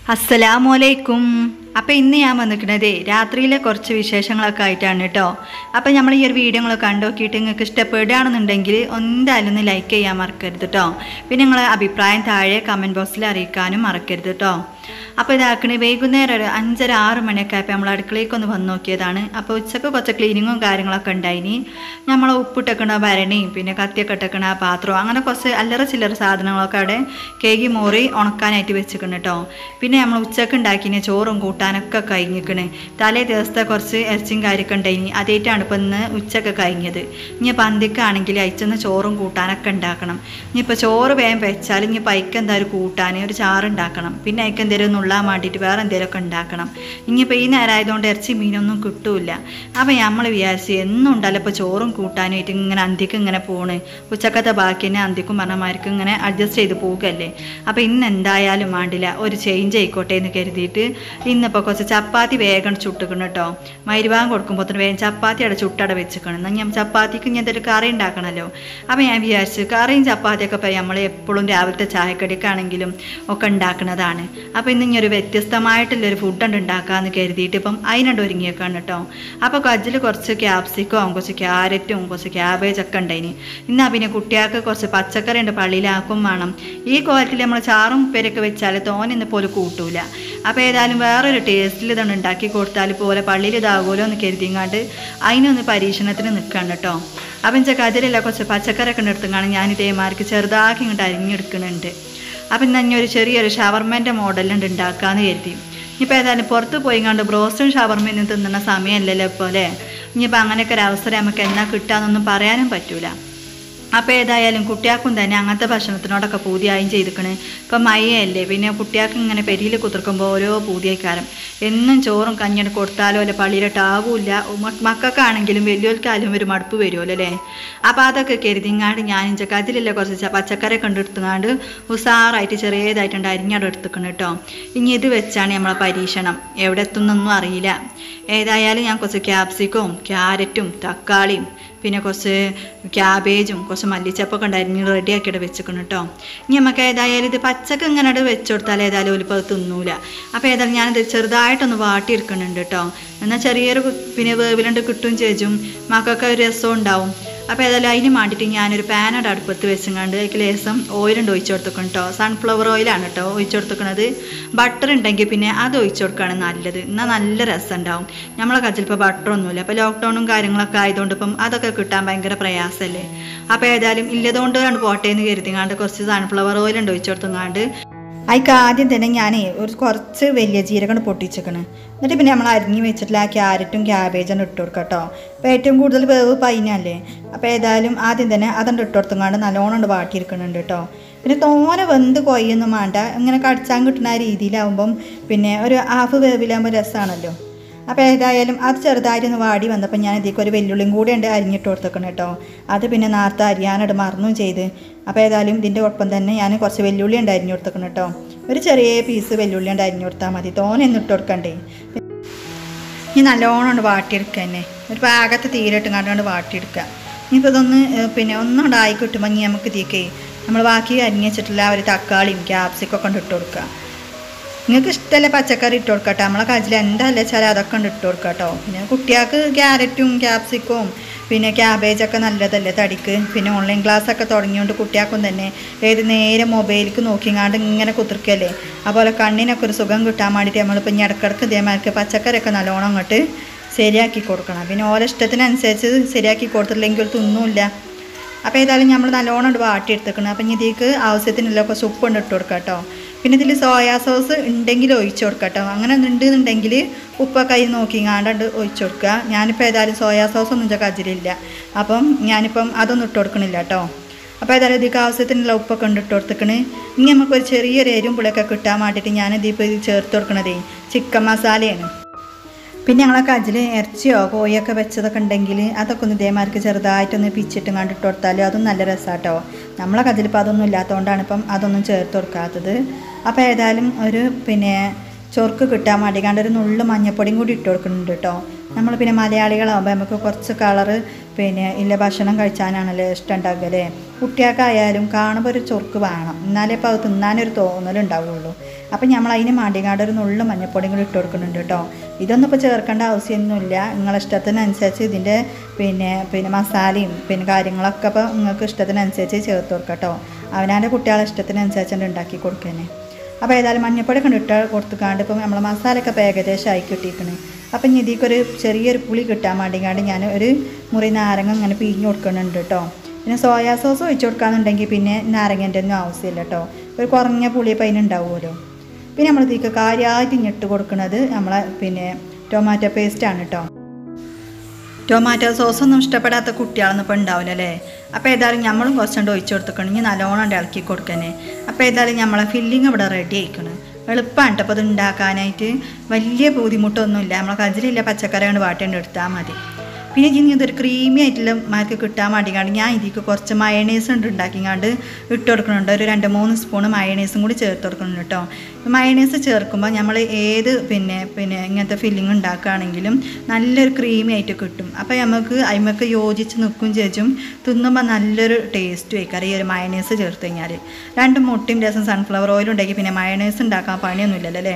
അസ്സലാമലൈക്കും അപ്പോൾ ഇന്ന് ഞാൻ വന്നിരിക്കുന്നത് രാത്രിയിലെ കുറച്ച് വിശേഷങ്ങളൊക്കെ ആയിട്ടാണ് കേട്ടോ അപ്പോൾ നമ്മൾ ഈ ഒരു വീഡിയോകളൊക്കെ കണ്ടു നോക്കിയിട്ട് നിങ്ങൾക്ക് ഇഷ്ടപ്പെടുകയാണെന്നുണ്ടെങ്കിൽ എന്തായാലും ഒന്ന് ലൈക്ക് ചെയ്യാൻ മറക്കരുത് കേട്ടോ പിന്നെ നിങ്ങളെ അഭിപ്രായം താഴെ കമൻറ്റ് ബോക്സിൽ അറിയിക്കാനും മറക്കരുത് കേട്ടോ അപ്പോൾ ഇതാക്കണേ വൈകുന്നേരം ഒരു അഞ്ചര ആറ് മണിയൊക്കെ ആയപ്പോൾ നമ്മൾ അടുക്കളയ്ക്ക് ഒന്ന് വന്ന് നോക്കിയതാണ് അപ്പോൾ ഉച്ചക്ക് കുറച്ച് ക്ലീനിങ്ങും കാര്യങ്ങളൊക്കെ ഉണ്ടായിനി നമ്മൾ ഉപ്പിട്ടക്കണ ഭരണിയും പിന്നെ കത്തിയൊക്കെ ഇട്ടക്കണ പാത്രവും അങ്ങനെ കുറച്ച് അല്ലറ ചില്ലറ സാധനങ്ങളൊക്കെ അവിടെ കേകി മോറി ഉണക്കാനായിട്ട് വെച്ചിക്കണം കേട്ടോ പിന്നെ നമ്മൾ ഉച്ചക്ക് ഉണ്ടാക്കിയ ചോറും കൂട്ടാനൊക്കെ കഴിഞ്ഞിക്കണ് തലേ ദിവസത്തെ കുറച്ച് ഇറച്ചിയും കാര്യമൊക്കെ ഉണ്ടായിനി അതേറ്റാണ് ഇപ്പം ഇന്ന് ഉച്ചക്ക് കഴിഞ്ഞത് ഇനി പന്തിക്കാണെങ്കിൽ അയച്ചെന്ന് ചോറും കൂട്ടാനൊക്കെ ഉണ്ടാക്കണം ഇനിയിപ്പോൾ ചോറ് വേഗം വെച്ചാൽ ഇനി പൈക്ക് എന്തായാലും കൂട്ടാൻ ഒരു ചാറ് ഉണ്ടാക്കണം പിന്നെ അയക്ക് എന്തെങ്കിലും നുള്ളാൻ വേണ്ടിയിട്ട് വേറെ എന്തെങ്കിലുമൊക്കെ ഉണ്ടാക്കണം ഇനിയിപ്പോൾ ഈ നേരമായതുകൊണ്ട് ഇറച്ചി മീനൊന്നും കിട്ടൂല അപ്പോൾ നമ്മൾ വിചാരിച്ച് എന്നും ഉണ്ടല്ലോ ഇപ്പോൾ ചോറും കൂട്ടാനായിട്ട് ഇങ്ങനെ അന്തിക്ക് ഇങ്ങനെ പോണ് ഉച്ചക്കത്തെ ബാക്കി തന്നെ അന്തിക്കും പറഞ്ഞമാർക്ക് ഇങ്ങനെ അഡ്ജസ്റ്റ് ചെയ്ത് പോകല്ലേ അപ്പോൾ ഇന്ന് എന്തായാലും വേണ്ടില്ല ഒരു ചേഞ്ച് ആയിക്കോട്ടെ എന്ന് കരുതിയിട്ട് ഇന്നിപ്പോൾ കുറച്ച് ചപ്പാത്തി വേഗം ചുട്ടുക്കണം കേട്ടോ മരുഭാഗം കൊടുക്കുമ്പോൾ തന്നെ വേഗം ചപ്പാത്തി അവിടെ ചുട്ടട വെച്ചിക്കണം എന്നാൽ ഞാൻ ചപ്പാത്തിക്ക് ഇനി എന്തെങ്കിലും കറി ഉണ്ടാക്കണമല്ലോ അപ്പോൾ ഞാൻ വിചാരിച്ചു കറിയും ചപ്പാത്തിയൊക്കെ ഇപ്പോൾ നമ്മൾ എപ്പോഴും രാവിലത്തെ ചായക്കടിക്കാണെങ്കിലും ഒക്കെ ഉണ്ടാക്കുന്നതാണ് അപ്പോൾ ഇന്ന് ഇനി ഒരു വ്യത്യസ്തമായിട്ടുള്ളൊരു ഫുഡ് ഉണ്ട് ഉണ്ടാക്കാമെന്ന് കരുതിയിട്ട് ഇപ്പം അതിനോട് ഒരുങ്ങിയേക്കാണ് കേട്ടോ അപ്പോൾ കജ്ജിൽ കുറച്ച് ക്യാപ്സിക്കവും കുറച്ച് ക്യാരറ്റും കുറച്ച് ക്യാബേജ് ഒക്കെ ഉണ്ടായിന് ഇന്നാ പിന്നെ കുട്ടികൾക്ക് കുറച്ച് പച്ചക്കറി ഉണ്ട് പള്ളിയിലാക്കും വേണം ഈ കോലത്തിൽ നമ്മൾ ചാറും ഉപ്പേരൊക്കെ വെച്ചാൽ തോന്നിന്ന് പോലെ കൂട്ടൂല അപ്പോൾ ഏതായാലും വേറൊരു ടേസ്റ്റിൽ ഇതാണ് ഉണ്ടാക്കി കൊടുത്താൽ പോലെ പള്ളിയിൽ ഇതാകുമല്ലോ എന്ന് കരുതിങ്ങാണ്ട് അതിനൊന്ന് പരീക്ഷണത്തിന് നിൽക്കണം കേട്ടോ അപ്പം വെച്ചാൽ കതിരല്ല കുറച്ച് പച്ചക്കറിയൊക്കെ എടുത്തുങ്ങാണ് ഞാൻ ഇതേമാർക്ക് ചെറുതാക്കി ഇങ്ങോട്ട് അരിഞ്ഞെടുക്കുന്നുണ്ട് അപ്പം ഇന്ന് ഇനി ഒരു ചെറിയൊരു ഷവർമേൻ്റെ മോഡലുണ്ട് ഉണ്ടാക്കാമെന്ന് കരുതി ഇനിയിപ്പോൾ ഏതായാലും പുറത്ത് പോയി കണ്ട് ബ്രോസ്റ്റും ഷവർമയും തിന്നുന്ന സമയമല്ലല്ലോ ഇപ്പോൾ അല്ലേ ഇനിയിപ്പോൾ അങ്ങനെയൊക്കെ ഒരു അവസരം നമുക്ക് എന്നാ കിട്ടാന്നൊന്നും പറയാനും പറ്റൂല അപ്പോൾ ഏതായാലും കുട്ടികൾക്കും തന്നെ അങ്ങനത്തെ ഭക്ഷണത്തിനോടൊക്കെ പൂതിയായും ചെയ്തിക്കണ് ഇപ്പം മയ്യല്ലേ പിന്നെ കുട്ടികൾക്ക് ഇങ്ങനെ പെരിയിൽ കുത്തിർക്കുമ്പോൾ ഓരോ പൂതിയായിക്കാരം എന്നും ചോറും കഞ്ഞിയുടെ കൊടുത്താലോ അല്ലെ പള്ളിയിലോട്ട് ആകൂല മക്കൾക്കാണെങ്കിലും വലിയവർക്കായാലും ഒരു മടുപ്പ് വരുമല്ലോ അല്ലേ അപ്പോൾ അതൊക്കെ കരുതിങ്ങാണ്ട് ഞാൻ ഇഞ്ചക്ക അതിലല്ലേ കുറച്ച് ച- പച്ചക്കറി ഒക്കെ എടുത്തുങ്ങാണ്ട് ഉസാറായിട്ട് ചെറിയതായിട്ടുണ്ട് അരിഞ്ഞവിടെ എടുത്തുക്കണം കേട്ടോ ഇനി ഇത് വെച്ചാണ് നമ്മളെ പരീക്ഷണം എവിടെ എത്തുന്നൊന്നും അറിയില്ല ഏതായാലും ഞാൻ കുറച്ച് ക്യാപ്സിക്കവും ക്യാരറ്റും തക്കാളിയും പിന്നെ കുറച്ച് ക്യാബേജും കുറച്ച് മല്ലിച്ചപ്പൊക്കെ ഉണ്ടായിരുന്നു റെഡിയാക്കിയിട്ട് വെച്ചിക്കണം കേട്ടോ ഇനി നമുക്ക് ഏതായാലും ഇത് പച്ചക്ക് ഇങ്ങനെ അങ്ങട് വെച്ച് കൊടുത്താൽ ഏതായാലും ഒലിപ്പോൾ അത് തിന്നൂല അപ്പോൾ ഏതായാലും ഞാനിത് ചെറുതായിട്ടൊന്ന് വാട്ടിയെടുക്കുന്നുണ്ട് കേട്ടോ എന്നാൽ ചെറിയൊരു കു- പിന്നെ വേവിലുണ്ട് കിട്ടും ചേച്ചും മക്കൾക്ക് ഒരു രസം ഉണ്ടാവും അപ്പോൾ ഏതായാലും അതിന് വേണ്ടിയിട്ട് ഞാനൊരു പാനയുടെ അടുപ്പത്ത് വെച്ചങ്ങാണ്ട് അതിൽ ലേസം ഓയിലുണ്ട് ഒഴിച്ചു കൊടുത്തേക്കണം കേട്ടോ സൺഫ്ലവർ ഓയിലാണ് കേട്ടോ ഒഴിച്ചു കൊടുത്തേക്കണത് ബട്ടർ ഉണ്ടെങ്കിൽ പിന്നെ അത് ഒഴിച്ചു കൊടുക്കുകയാണ് നല്ലത് എന്നാൽ നല്ല രസം ഉണ്ടാവും നമ്മളെ കയ്യിൽ ഇപ്പോൾ ബട്ടറൊന്നുമില്ല അപ്പോൾ ലോക്ക്ഡൗണും കാര്യങ്ങളൊക്കെ ആയതുകൊണ്ട് ഇപ്പം അതൊക്കെ കിട്ടാൻ ഭയങ്കര പ്രയാസമല്ലേ അപ്പോൾ ഏതായാലും ഇല്ലതുകൊണ്ട് കണ്ട് പോട്ടെ എന്ന് കരുതിങ്ങാണ്ട് കുറച്ച് സൺഫ്ലവർ ഓയിലുണ്ട് ഒഴിച്ചു കൊടുത്തങ്ങാണ്ട് അതിക്ക് ആദ്യം തന്നെ ഞാൻ ഒരു കുറച്ച് വലിയ ജീരകം പൊട്ടിച്ചേക്കണ് എന്നിട്ട് പിന്നെ നമ്മൾ അരിഞ്ഞ് വെച്ചിട്ടുള്ള ആ ക്യാരറ്റും ക്യാബേജും ഇട്ട് കൊടുക്കുക കേട്ടോ അപ്പോൾ ഏറ്റവും കൂടുതൽ വേവ് പൈനല്ലേ അപ്പോൾ ഏതായാലും ആദ്യം തന്നെ അതുകൊണ്ട് ഇട്ട് കൊടുത്തങ്ങാണ്ട് നല്ലോണം ഉണ്ട് വാട്ടിയിരിക്കുന്നുണ്ട് കേട്ടോ പിന്നെ തോനെ വെന്ത് കൊയ്യൊന്നും വേണ്ട ഇങ്ങനെ കടിച്ചാൻ കിട്ടുന്ന ആ രീതിയിലാവുമ്പം പിന്നെ ഒരു ഹാഫ് വേവിലാകുമ്പോൾ രസമാണല്ലോ അപ്പോൾ ഏതായാലും അത് ചെറുതായിട്ടൊന്ന് വാടി വന്നപ്പോൾ ഞാൻ ഇതിലേക്ക് ഒരു വെല്ലുള്ളിയും കൂടി ഉണ്ട് അരിഞ്ഞിട്ട് കൊടുത്തേക്കണം കേട്ടോ അത് പിന്നെ നേരത്തെ അരിയാനായിട്ട് മറന്നും ചെയ്ത് അപ്പോൾ ഏതായാലും ഇതിൻ്റെ ഒപ്പം തന്നെ ഞാൻ കുറച്ച് വെല്ലുള്ളി ഉണ്ട് അരിഞ്ഞു കൊടുത്തേക്കണം കേട്ടോ ഒരു ചെറിയ പീസ് വെല്ലുള്ളി ഉണ്ട് അരിഞ്ഞു കൊടുത്താൽ മതി തോനെയൊന്നും ഇട്ട് കൊടുക്കണ്ടേ ഇനി നല്ലോണം കൊണ്ട് വാട്ടിയെടുക്കുക തന്നെ ഒരു പാകത്ത് തീരിട്ട് കണ്ടുകൊണ്ട് വാട്ടിയെടുക്കുക ഇനിയിപ്പോൾ ഇതൊന്ന് ഏഹ്, പിന്നെ ഒന്നും ആയി കിട്ടുമ്പോൾ ഇനി നമുക്ക് ഇതിലേക്ക് നമ്മൾ ബാക്കി അരിഞ്ഞ് വെച്ചിട്ടുള്ള ഒരു തക്കാളിയും ക്യാപ്സിക്കും ഒക്കെ കൊണ്ട് ഇട്ട് കൊടുക്കുക നിങ്ങൾക്ക് ഇഷ്ടമല്ലേ പച്ചക്കറി ഇട്ട് കൊടുക്കട്ടെ നമ്മളെ കജിൽ എന്താ വെച്ചാൽ അതൊക്കെ ഉണ്ട് ഇട്ട് കൊടുക്കുക കേട്ടോ പിന്നെ കുട്ടികൾക്ക് ക്യാരറ്റും ക്യാപ്സിക്കവും പിന്നെ ക്യാബേജൊക്കെ നല്ലതല്ലേ തടിക്ക് പിന്നെ ഓൺലൈൻ ക്ലാസ് ഒക്കെ തുടങ്ങിയോണ്ട് കുട്ടികൾക്കും തന്നെ ഏത് നേരെ മൊബൈലിക്ക് നോക്കിങ്ങാണ്ട് ഇങ്ങനെ കുത്തിർക്കല്ലേ അതുപോലെ കണ്ണിനൊക്കെ ഒരു സുഖം കിട്ടാൻ വേണ്ടിയിട്ട് നമ്മളിപ്പോൾ ഇനി ഇടക്കിടക്ക് ഇതേമാർക്ക് പച്ചക്കറിയൊക്കെ നല്ലോണം അങ്ങോട്ട് ശരിയാക്കി കൊടുക്കണം പിന്നെ ഓരോ ഇഷ്ടത്തിനനുസരിച്ച് ശരിയാക്കി കൊടുത്തില്ലെങ്കിൽ ഒരു തിന്നൂല്ല അപ്പോൾ ഏതായാലും നമ്മൾ നല്ലോണം ഇട്ട് വാട്ടിയെടുത്തേക്കണം അപ്പം ഇനി ഇതിലേക്ക് ആവശ്യത്തിനുള്ള കുറച്ച് ഉപ്പുണ്ട് ഇട്ട് കൊടുക്കാം കേട്ടോ പിന്നെ ഇതിൽ സോയാ സോസ് ഉണ്ടെങ്കിൽ ഒഴിച്ചു കൊടുക്കാം കേട്ടോ അങ്ങനെ ഉണ്ടെന്നുണ്ടെങ്കിൽ ഉപ്പൊക്കെ അതിൽ നോക്കിങ്ങാണ്ട് ഒഴിച്ചു കൊടുക്കുക ഞാനിപ്പോൾ ഏതായാലും സോയാ സോസ് ഒന്നും എൻ്റെ കജിലില്ല അപ്പം ഞാനിപ്പം അതൊന്നും ഇട്ട് കൊടുക്കണില്ല കേട്ടോ അപ്പോൾ ഏതായാലും ഇതിലേക്ക് ആവശ്യത്തിനുള്ള ഉപ്പൊക്കെ ഉണ്ട് ഇട്ട് കൊടുത്തേക്കണ് ഇനി നമുക്കൊരു ചെറിയൊരു എരിവും പുളിയൊക്കെ കിട്ടാൻ വേണ്ടിയിട്ട് ഞാനിതിപ്പോൾ ഇത് ചേർത്ത് കൊടുക്കണതേ ചിക്കൻ മസാലയാണ് പിന്നെ ഞങ്ങളെ കജിൽ ഇറച്ചിയോ കോഴിയൊക്കെ വെച്ചതൊക്കെ ഉണ്ടെങ്കിൽ അതൊക്കെ ഒന്ന് ഇതേമാർക്ക് ചെറുതായിട്ടൊന്ന് പിച്ചിട്ടും കണ്ടിട്ട് കൊടുത്താലും അതും നല്ല രസമാട്ടോ നമ്മളെ കജിൽ ഇപ്പം അതൊന്നും ഇല്ലാത്തതുകൊണ്ടാണ് ഇപ്പം അതൊന്നും ചേർത്ത് കൊടുക്കാത്തത് അപ്പോൾ ഏതായാലും ഒരു പിന്നെ ചൊർക്ക് കിട്ടാൻ വേണ്ടി കണ്ട് ഒരു നുള്ളു മഞ്ഞപ്പൊടിയും കൂടി ഇട്ട് കൊടുക്കുന്നുണ്ട് കേട്ടോ നമ്മൾ പിന്നെ മലയാളികളാകുമ്പോൾ നമുക്ക് കുറച്ച് കളറ് പിന്നെ ഇല്ല ഭക്ഷണം കഴിച്ചാനാണല്ലോ ഇഷ്ടം ഉണ്ടാക്കുക അല്ലേ കുട്ടികൾക്കായാലും കാണുമ്പോൾ ഒരു ചൊർക്ക് വേണം എന്നാലേ ഇപ്പോൾ അത് തിന്നാനൊരു തോന്നലുണ്ടാവുള്ളൂ അപ്പം നമ്മൾ അതിന് മാണ്ടിങ്ങാട് ഒരു നുള്ളു മഞ്ഞപ്പൊടിയും കൂടി ഇട്ട് കൊടുക്കുന്നുണ്ട് കേട്ടോ ഇതൊന്നും ഇപ്പോൾ ചേർക്കേണ്ട ആവശ്യമൊന്നുമില്ല നിങ്ങളെ ഇഷ്ടത്തിനനുസരിച്ച് ഇതിൻ്റെ പിന്നെ പിന്നെ മസാലയും പിന്നെ കാര്യങ്ങളൊക്കെ ഇപ്പോൾ നിങ്ങൾക്ക് ഇഷ്ടത്തിനനുസരിച്ച് ചേർത്ത് കൊടുക്കാം കേട്ടോ അവനാൻ്റെ കുട്ടികളെ ഇഷ്ടത്തിനനുസരിച്ച് ഉണ്ടാക്കി കൊടുക്കണേ അപ്പോൾ ഏതായാലും മഞ്ഞപ്പൊടി ഒക്കെ ഇട്ട് കൊടുത്തുക്കാണ്ട് ഇപ്പം നമ്മളെ മസാലയൊക്കെ ഇപ്പോൾ ഏകദേശം ആയി കിട്ടിയിരിക്കണ് അപ്പം ഇനി ഇതിക്കൊരു ചെറിയൊരു പുളി കിട്ടാൻ വേണ്ടിക്കാണ്ട് ഞാൻ ഒരു മുറി നാരങ്ങ ഇങ്ങനെ പിഴിഞ്ഞ് കൊടുക്കുന്നുണ്ട് കേട്ടോ പിന്നെ സോയാ സോസ് ഒഴിച്ച് കൊടുക്കാന്നുണ്ടെങ്കിൽ പിന്നെ നാരങ്ങേൻ്റെ ഒന്നും ആവശ്യമില്ല കേട്ടോ ഒരു കുറഞ്ഞ പുളി ഇപ്പം അതിനുണ്ടാവുമല്ലോ പിന്നെ നമ്മൾ ഇതിക്ക് കാര്യമായിട്ട് ഞെട്ട് കൊടുക്കുന്നത് നമ്മളെ പിന്നെ ടൊമാറ്റോ പേസ്റ്റാണ് കേട്ടോ ടൊമാറ്റോ സോസൊന്നും ഇഷ്ടപ്പെടാത്ത കുട്ടികളൊന്നും ഇപ്പോൾ ഉണ്ടാവില്ല അല്ലേ അപ്പോൾ ഏതായാലും നമ്മളും കുറച്ചുകൊണ്ട് ഒഴിച്ച് കൊടുത്തിക്കണമെങ്കിൽ നല്ലോണം ഉണ്ട് ഇളക്കി കൊടുക്കണേ അപ്പോൾ ഏതായാലും നമ്മളെ ഫില്ലിങ് ഇവിടെ റെഡി ആയിക്കണം എളുപ്പമാണ് അപ്പോൾ അത് ഉണ്ടാക്കാനായിട്ട് വലിയ ബുദ്ധിമുട്ടൊന്നുമില്ല നമ്മളെ കജിലില്ല പച്ചക്കറി കൊണ്ട് വാട്ടേണ്ട എടുത്താൽ മതി പിന്നെ ഇനി ഇതൊരു ക്രീമി ആയിട്ടുള്ള മാർക്ക് കിട്ടാൻ വേണ്ടിക്കാണ്ട് ഞാൻ ഇതിക്ക് കുറച്ച് മയണൈസ് ഉണ്ട് ഉണ്ടാക്കിക്കാണ്ട് ഇട്ട് കൊടുക്കുന്നുണ്ട് ഒരു രണ്ട് മൂന്ന് സ്പൂൺ മയണൈസും കൂടി ചേർത്ത് കൊടുക്കുന്നുണ്ട് കേട്ടോ മയണൈസ് ചേർക്കുമ്പോൾ നമ്മൾ ഏത് പിന്നെ പിന്നെ ഇങ്ങനത്തെ ഫില്ലിങ് ഉണ്ടാക്കുകയാണെങ്കിലും നല്ലൊരു ക്രീമി ആയിട്ട് കിട്ടും അപ്പോൾ നമുക്ക് അതിമൊക്കെ യോജിച്ച് നിൽക്കും ചേച്ചും തിന്നുമ്പോൾ നല്ലൊരു ടേസ്റ്റ് വയ്ക്കാറ് ഈ ഒരു മയണൈസ് ചേർത്ത് കഴിഞ്ഞാൽ രണ്ട് മുട്ടയും രസം സൺഫ്ലവർ ഓയിൽ ഉണ്ടെങ്കിൽ പിന്നെ മയണൈസ് ഉണ്ടാക്കാൻ പണിയൊന്നുമില്ലല്ലോ അല്ലേ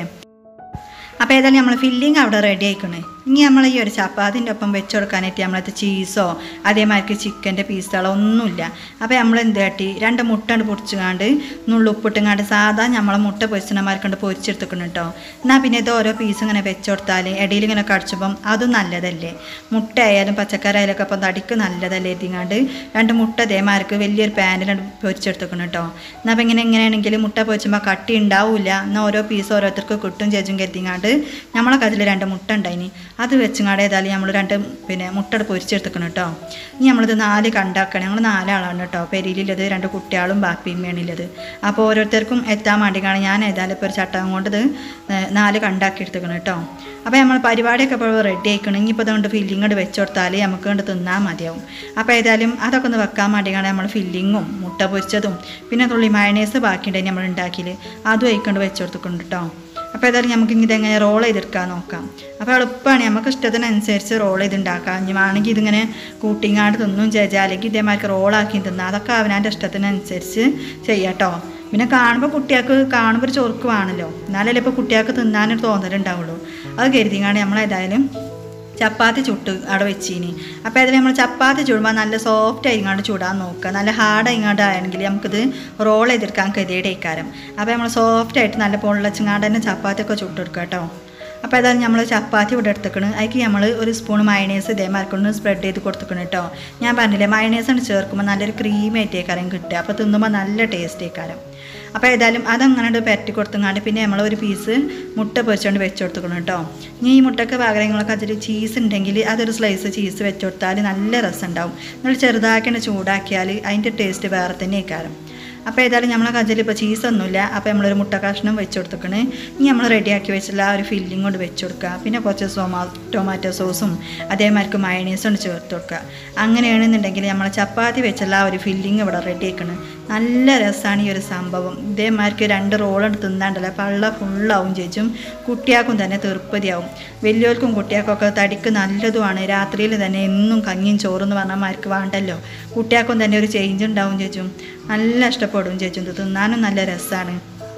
അപ്പോൾ ഏതായാലും നമ്മൾ ഫില്ലിങ് അവിടെ റെഡി ആയിക്കണേ ഇനി നമ്മൾ ഈ ഒരു ചപ്പാത്തിൻ്റെ ഒപ്പം വെച്ച് കൊടുക്കാനായിട്ട് നമ്മളത് ചീസോ അതേമാതിരി ചിക്കൻ്റെ പീസുകളോ ഒന്നുമില്ല അപ്പോൾ നമ്മൾ എന്ത് കാട്ടി രണ്ട് മുട്ട പൊടിച്ചുകാണ്ട് നുള്ളു ഉപ്പിട്ടുങ്ങാണ്ട് സാധാ നമ്മളെ മുട്ട പൊരിച്ചണമാർക്കൊണ്ട് പൊരിച്ചെടുത്തിക്കണം കേട്ടോ എന്നാൽ പിന്നെ ഇത് ഓരോ പീസ് ഇങ്ങനെ വെച്ച് കൊടുത്താൽ ഇടയിൽ ഇങ്ങനെ കടിച്ചപ്പം അതും നല്ലതല്ലേ മുട്ട ആയാലും പച്ചക്കറി ആയാലും ഒക്കെ അപ്പം തടിക്ക് നല്ലതല്ലേ എത്തിങ്ങാണ്ട് രണ്ട് മുട്ട ഇതേമാർക്ക് വലിയൊരു പാനിലാണ് പൊരിച്ചെടുത്തിക്കണം കേട്ടോ എന്നാൽ അപ്പം ഇങ്ങനെ എങ്ങനെയാണെങ്കിൽ മുട്ട പൊരിച്ചുമ്പോൾ കട്ടി ഉണ്ടാവില്ല എന്നാൽ ഓരോ പീസ് ഓരോരുത്തർക്ക് കിട്ടും ചേച്ചും കരുതിങ്ങാണ്ട് നമ്മളെ കതിൽ രണ്ട് മുട്ട ഉണ്ടായിനി അത് വെച്ചുങ്ങാണ്ട് ഏതായാലും നമ്മൾ രണ്ട് പിന്നെ മുട്ട പൊരിച്ചെടുത്തിക്കണം കേട്ടോ ഇനി നമ്മളിത് നാല് കണ്ടാക്കണം ഞങ്ങൾ നാലാളാണ് കേട്ടോ പെരിയിലുള്ളത് രണ്ട് കുട്ടികളും ബാപ്പിയമ്മയാണുള്ളത് അപ്പോൾ ഓരോരുത്തർക്കും എത്താൻ വേണ്ടിക്കാണ് ഞാൻ ഏതായാലും ഇപ്പോൾ ഒരു ചട്ടം കൊണ്ട് ഇത് ഏഹ് നാല് കണ്ടാക്കി എടുത്തിക്കണം കേട്ടോ അപ്പോൾ നമ്മൾ പരിപാടിയൊക്കെ ഇപ്പോൾ റെഡി ആയിക്കണം ഇനിയിപ്പോൾ അതുകൊണ്ട് ഫില്ലിങ് കൊണ്ട് വെച്ച് കൊടുത്താൽ നമുക്ക് കൊണ്ട് തിന്നാൽ മതിയാവും അപ്പോൾ ഏതായാലും അതൊക്കെ ഒന്ന് വെക്കാൻ വേണ്ടിയാണ് നമ്മൾ ഫില്ലിങ്ങും മുട്ട പൊരിച്ചതും പിന്നെ തുള്ളി മയണേസ് ബാക്കിയുണ്ടെങ്കിൽ നമ്മൾ ഉണ്ടാക്കിയിൽ അതും ആയിക്കൊണ്ട് വെച്ച് കൊടുത്തിട്ടുണ്ട് കേട്ടോ അപ്പോൾ ഏതായാലും നമുക്ക് ഇനി ഇതെങ്ങനെ റോൾ ചെയ്തെടുക്കാൻ നോക്കാം അപ്പോൾ എളുപ്പമാണ് നമുക്ക് ഇഷ്ടത്തിനനുസരിച്ച് റോൾ ചെയ്തുണ്ടാക്കാം ഇനി വേണമെങ്കിൽ ഇതിങ്ങനെ കൂട്ടിങ്ങാണ്ട് തിന്നും ചേച്ചാൽ അല്ലെങ്കിൽ ഇതേമാതിരി റോളാക്കി തിന്നാം അതൊക്കെ അവനാൻ്റെ ഇഷ്ടത്തിനനുസരിച്ച് ചെയ്യാം കേട്ടോ പിന്നെ കാണുമ്പോൾ കുട്ടികൾക്ക് കാണുമ്പോൾ ഒരു ചൊറുക്ക് വേണമല്ലോ എന്നാലല്ലേ ഇപ്പോൾ കുട്ടികൾക്ക് തിന്നാനൊരു തോന്നലുണ്ടാവുള്ളൂ അത് കരുതിങ്ങാണ്ട് നമ്മളേതായാലും ചപ്പാത്തി ചുട്ട് അവിടെ വെച്ചീനി അപ്പോൾ അതിൽ നമ്മൾ ചപ്പാത്തി ചുടുമ്പോൾ നല്ല സോഫ്റ്റ് ആയിങ്ങാണ്ട് ചൂടാൻ നോക്കുക നല്ല ഹാർഡ് ആയിങ്ങാണ്ട് ആണെങ്കിൽ നമുക്കിത് റോൾ ചെയ്തെടുക്കാൻ ഗതിയുടെക്കാരം അപ്പോൾ നമ്മൾ സോഫ്റ്റ് ആയിട്ട് നല്ല പൊള്ളച്ചിങ്ങാണ്ട് തന്നെ ചപ്പാത്തി ഒക്കെ ചുട്ടെടുക്കുക കേട്ടോ അപ്പോൾ ഏതായാലും നമ്മൾ ചപ്പാത്തി ഇവിടെ എടുത്തേക്കണ് അതിക്ക് നമ്മൾ ഒരു സ്പൂൺ മയണേസ് ഇതേമാർക്കൊന്ന് സ്പ്രെഡ് ചെയ്ത് കൊടുത്തേക്കണം കേട്ടോ ഞാൻ പറഞ്ഞില്ലേ മയണേസ് ആണ് ചേർക്കുമ്പോൾ നല്ലൊരു ക്രീം ആയിട്ടേക്കാരം കിട്ടുക അപ്പോൾ തിന്നുമ്പോൾ നല്ല ടേസ്റ്റ് ആയിക്കാരം അപ്പോൾ ഏതായാലും അതങ്ങനെ പെരട്ടി കൊടുത്തങ്ങാണ്ട് പിന്നെ നമ്മൾ ഒരു പീസ് മുട്ട പൊരിച്ചുകൊണ്ട് വെച്ച് കൊടുക്കണം കേട്ടോ ഇനി ഈ മുട്ടയ്ക്ക് പകരങ്ങളൊക്കെ അതിൽ ചീസ് ഉണ്ടെങ്കിൽ അതൊരു സ്ലൈസ് ചീസ് വെച്ച് കൊടുത്താൽ നല്ല രസം ഉണ്ടാവും നമ്മൾ ചെറുതാക്കി ചൂടാക്കിയാൽ അതിൻ്റെ ടേസ്റ്റ് വേറെ തന്നെ ആയിക്കാരം അപ്പോൾ ഏതായാലും നമ്മളെ കജ്ജിൽ ഇപ്പോൾ ചീസൊന്നുമില്ല അപ്പോൾ നമ്മളൊരു മുട്ട കഷ്ണം വെച്ച് കൊടുത്തേക്കണ് ഇനി നമ്മൾ റെഡിയാക്കി വെച്ചുള്ള ആ ഒരു ഫില്ലിങ് കൊണ്ട് വെച്ച് കൊടുക്കുക പിന്നെ കുറച്ച് സോമാ ടൊമാറ്റോ സോസും അതേമാതിരി മയണീസും കൊണ്ട് ചേർത്ത് കൊടുക്കുക അങ്ങനെയാണെന്നുണ്ടെങ്കിൽ നമ്മൾ ചപ്പാത്തി വെച്ചുള്ള ആ ഒരു ഫില്ലിങ് ഇവിടെ റെഡി ആക്കണം നല്ല രസമാണ് ഈ ഒരു സംഭവം ഇതേമാതിരിക്ക് രണ്ട് റോളുണ്ട് തിന്നാണ്ടല്ലോ പള്ള ഫുള്ളാവും ചേച്ചും കുട്ടിയാക്കും തന്നെ തീർപ്പതിയാവും വലിയവർക്കും കുട്ടിയാക്കൊക്കെ തടിക്ക് നല്ലതുമാണ് രാത്രിയിൽ തന്നെ എന്നും കഞ്ഞിയും ചോറെന്ന് പറഞ്ഞാൽ മാർക്ക് വേണ്ടല്ലോ കുട്ടിയാക്കും തന്നെ ഒരു ചേഞ്ച് ഉണ്ടാവും ചേച്ചും നല്ല ഇഷ്ടപ്പെടും ചേച്ചും ഇത് തിന്നാനും നല്ല രസമാണ്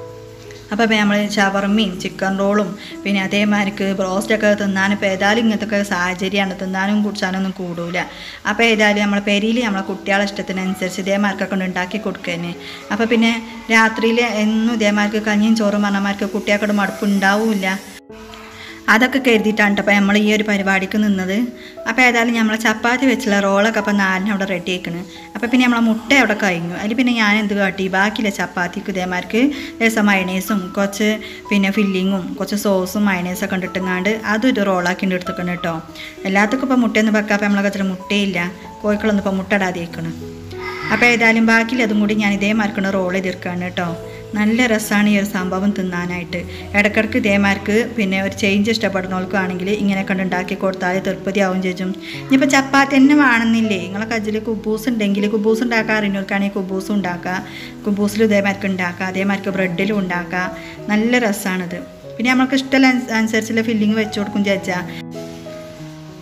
അപ്പോൾ ഇപ്പോൾ നമ്മൾ ഷവർമ്മയും ചിക്കൻ റോളും പിന്നെ അതേമാതിരിക്ക് ബ്രോസ്റ്റൊക്കെ തിന്നാനും ഇപ്പോൾ ഏതായാലും ഇങ്ങനത്തെ ഒക്കെ സാഹചര്യമാണ് തിന്നാനും കുടിച്ചാനൊന്നും കൂടൂല അപ്പോൾ ഏതായാലും നമ്മളെ പെരിയിൽ നമ്മളെ കുട്ടികളെ ഇഷ്ടത്തിനനുസരിച്ച് ഇതേമാർക്കൊക്കെ കൊണ്ട് ഉണ്ടാക്കി കൊടുക്കുക തന്നെ അപ്പോൾ പിന്നെ രാത്രിയിൽ എന്നും ഇതേമാർക്ക് കഞ്ഞിയും ചോറും പറഞ്ഞമാർക്ക് കുട്ടികൾക്കൊരു മടുപ്പ് ഉണ്ടാവില്ല അതൊക്കെ കരുതിയിട്ടാണ് കേട്ടോ അപ്പോൾ നമ്മൾ ഈ ഒരു പരിപാടിക്ക് നിന്നത് അപ്പോൾ ഏതായാലും നമ്മളെ ചപ്പാത്തി വെച്ചുള്ള റോളൊക്കെ അപ്പോൾ നാലിന് അവിടെ റെഡി ആക്കണ് അപ്പോൾ പിന്നെ നമ്മളെ മുട്ട അവിടെ കഴിഞ്ഞു അതിൽ പിന്നെ ഞാൻ എന്ത് കാട്ടി ബാക്കിയില്ല ചപ്പാത്തിക്ക് ഇതേമാർക്ക് രസം മയണേസും കുറച്ച് പിന്നെ ഫില്ലിങ്ങും കുറച്ച് സോസും മയണേസൊക്കെ ഇട്ടിട്ടുങ്ങാണ്ട് അതും ഒരു റോളാക്കി എടുത്തിക്കണം കേട്ടോ എല്ലാവർക്കും ഇപ്പോൾ മുട്ടയൊന്നും വെക്കാം അപ്പോൾ നമ്മളെ കച്ചിട്ട് മുട്ടയില്ല കോഴിക്കളൊന്നും ഇപ്പോൾ മുട്ട ഇടാതെ ഇരിക്കണം അപ്പോൾ ഏതായാലും ബാക്കിയിൽ അതും കൂടി ഞാൻ ഇതേമാർക്കാണ് റോൾ ചെയ്തെടുക്കുകയാണ് കേട്ടോ നല്ല രസമാണ് ഈ ഒരു സംഭവം തിന്നാനായിട്ട് ഇടയ്ക്കിടയ്ക്ക് ഇതേമാർക്ക് പിന്നെ ഒരു ചേഞ്ച് ഇഷ്ടപ്പെടുന്നവർക്കാണെങ്കിൽ ഇങ്ങനെ കണ്ട് ഉണ്ടാക്കി കൊടുത്താൽ തൃപ്തിയാവും ചേച്ചും ഇനിയിപ്പോൾ ചപ്പാത്തി തന്നെ വേണമെന്നില്ലേ നിങ്ങളെ കജ്ജിൽ കുബൂസ് ഉണ്ടെങ്കിൽ കുബൂസ് ഉണ്ടാക്കാൻ അറിയുന്നവർക്കാണെങ്കിൽ കുബൂസും ഉണ്ടാക്കുക കുബൂസിൽ ഇതേമാർക്ക് ഉണ്ടാക്കുക അതേമാർക്ക് ബ്രെഡിലും ഉണ്ടാക്കുക നല്ല രസമാണിത് പിന്നെ നമുക്ക് ഇഷ്ടമുള്ള അനുസരിച്ചുള്ള ഫില്ലിങ് വെച്ച് കൊടുക്കും ചേച്ചാ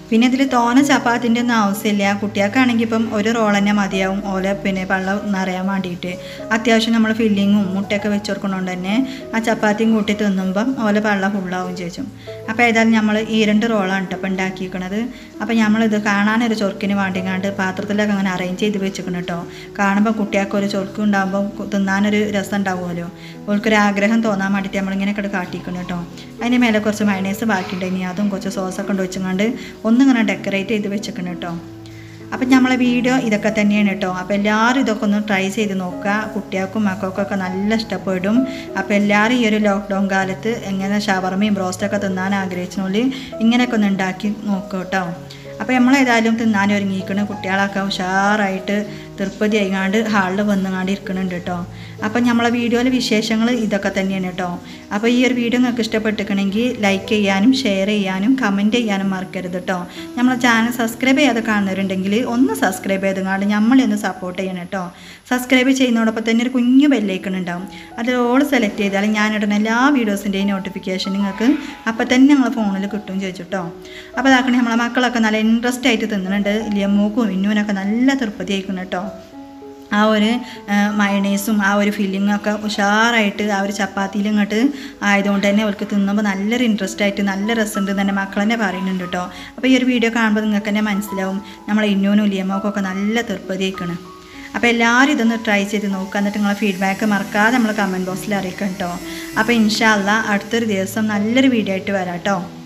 പിന്നെ ഇതിൽ തോന ചപ്പാത്തിൻ്റെ ഒന്നും ആവശ്യമില്ല കുട്ടികൾക്കാണെങ്കിൽ ഇപ്പം ഒരു റോൾ തന്നെ മതിയാവും ഓല പിന്നെ പള്ള നിറയാൻ വേണ്ടിയിട്ട് അത്യാവശ്യം നമ്മൾ ഫില്ലിങ്ങും മുട്ടയൊക്കെ വെച്ച് കൊടുക്കണോണ്ട് തന്നെ ആ ചപ്പാത്തിയും കൂട്ടി തിന്നുമ്പം ഓല പള്ള ഫുള്ളാവും ചോദിച്ചു അപ്പോൾ ഏതായാലും നമ്മൾ ഈ രണ്ട് റോളാണ് കേട്ടോ ഇപ്പം ഉണ്ടാക്കിയിരിക്കണത് അപ്പോൾ നമ്മളിത് കാണാനൊരു ചൊറുക്കിന് വേണ്ടിങ്ങാണ്ട് പാത്രത്തിലൊക്കെ അങ്ങനെ അറേഞ്ച് ചെയ്ത് വെച്ചിരിക്കണം കേട്ടോ കാണുമ്പോൾ കുട്ടികൾക്ക് ഒരു ചൊറുക്ക് ഉണ്ടാകുമ്പോൾ തിന്നാനൊരു രസം ഉണ്ടാവുമല്ലോ ഓൾക്കൊരു ആഗ്രഹം തോന്നാൻ വേണ്ടിയിട്ട് നമ്മളിങ്ങനെയൊക്കെ കാട്ടിക്കണം കേട്ടോ അതിന് മേലെ കുറച്ച് മയണൈസ് ബാക്കിയുണ്ടെങ്കിൽ അതും കുറച്ച് സോസൊക്കെ കൊണ്ട് വെച്ചുകൊണ്ട് ഒന്നിങ്ങനെ ഡെക്കറേറ്റ് ചെയ്ത് വെച്ചിരിക്കണം കേട്ടോ അപ്പം നമ്മളെ വീഡിയോ ഇതൊക്കെ തന്നെയാണ് കേട്ടോ അപ്പോൾ എല്ലാവരും ഇതൊക്കെ ഒന്ന് ട്രൈ ചെയ്ത് നോക്കുക കുട്ടികൾക്കും മക്കൾക്കൊക്കെ നല്ല ഇഷ്ടപ്പെടും അപ്പോൾ എല്ലാവരും ഈ ഒരു ലോക്ക്ഡൗൺ കാലത്ത് എങ്ങനെ ഷവർമയും ബ്രോസ്റ്റൊക്കെ തിന്നാൻ ആഗ്രഹിച്ചോളി ഇങ്ങനെയൊക്കെ ഒന്ന് ഉണ്ടാക്കി നോക്കുക കേട്ടോ അപ്പോൾ നമ്മളേതായാലും തിന്നാൻ ഒരുങ്ങിയിരിക്കണം കുട്ടികളൊക്കെ ഉഷാറായിട്ട് തൃപ്തി ആയിങ്ങാണ്ട് ഹാളിൽ വന്നുങ്ങാണ്ട് ഇരിക്കുന്നുണ്ട് കേട്ടോ അപ്പം നമ്മളെ വീഡിയോയിലെ വിശേഷങ്ങൾ ഇതൊക്കെ തന്നെയാണ് കേട്ടോ അപ്പോൾ ഈ ഒരു വീഡിയോ നിങ്ങൾക്ക് ഇഷ്ടപ്പെട്ടിരിക്കണമെങ്കിൽ ലൈക്ക് ചെയ്യാനും ഷെയർ ചെയ്യാനും കമൻറ്റ് ചെയ്യാനും മറക്കരുത് കേട്ടോ നമ്മളെ ചാനൽ സബ്സ്ക്രൈബ് ചെയ്യാതെ കാണുന്നവരുണ്ടെങ്കിൽ ഒന്ന് സബ്സ്ക്രൈബ് ചെയ്തുകൊണ്ട് നമ്മളെ ഒന്ന് സപ്പോർട്ട് ചെയ്യണം കേട്ടോ സബ്സ്ക്രൈബ് ചെയ്യുന്നതോടൊപ്പം തന്നെ ഒരു കുഞ്ഞു ബെല്ലൈക്കൺ ഉണ്ടാവും അതിൽ ഓൾ സെലക്ട് ചെയ്താൽ ഞാനിടുന്ന എല്ലാ വീഡിയോസിൻ്റെയും നോട്ടിഫിക്കേഷൻ നിങ്ങൾക്ക് അപ്പോൾ തന്നെ ഞങ്ങളെ ഫോണിൽ കിട്ടും ചോദിച്ചു കേട്ടോ അപ്പോൾ അതാക്കണേ നമ്മളെ മക്കളൊക്കെ നല്ല ഇൻട്രസ്റ്റ് ആയിട്ട് തിന്നുന്നുണ്ട് ലിയമ്മൂക്കും ഇന്നുവിനൊക്കെ നല്ല തൃപ്തി ആയിക്കണം കേട്ടോ ആ ഒരു മയണൈസും ആ ഒരു ഫില്ലിങ്ങും ഒക്കെ ഉഷാറായിട്ട് ആ ഒരു ചപ്പാത്തിയിൽ ഇങ്ങോട്ട് ആയതുകൊണ്ട് തന്നെ അവർക്ക് തിന്നുമ്പോൾ നല്ലൊരു ഇൻട്രസ്റ്റ് ആയിട്ട് നല്ല രസമുണ്ട് തന്നെ മക്കൾ തന്നെ പറയുന്നുണ്ട് കേട്ടോ അപ്പോൾ ഈ ഒരു വീഡിയോ കാണുമ്പോൾ നിങ്ങൾക്ക് തന്നെ മനസ്സിലാവും നമ്മളെ ഇന്നൂനും ലിയമോക്കൊക്കെ നല്ല തൃപ്തിയായിക്കണം അപ്പോൾ എല്ലാവരും ഇതൊന്ന് ട്രൈ ചെയ്ത് നോക്കുക എന്നിട്ട് നിങ്ങളെ ഫീഡ്ബാക്ക് മറക്കാതെ നമ്മൾ കമൻറ്റ് ബോക്സിൽ അറിയിക്കാം കേട്ടോ അപ്പോൾ ഇൻഷാല്ല അടുത്തൊരു ദിവസം നല്ലൊരു വീഡിയോ ആയിട്ട് വരാം കേട്ടോ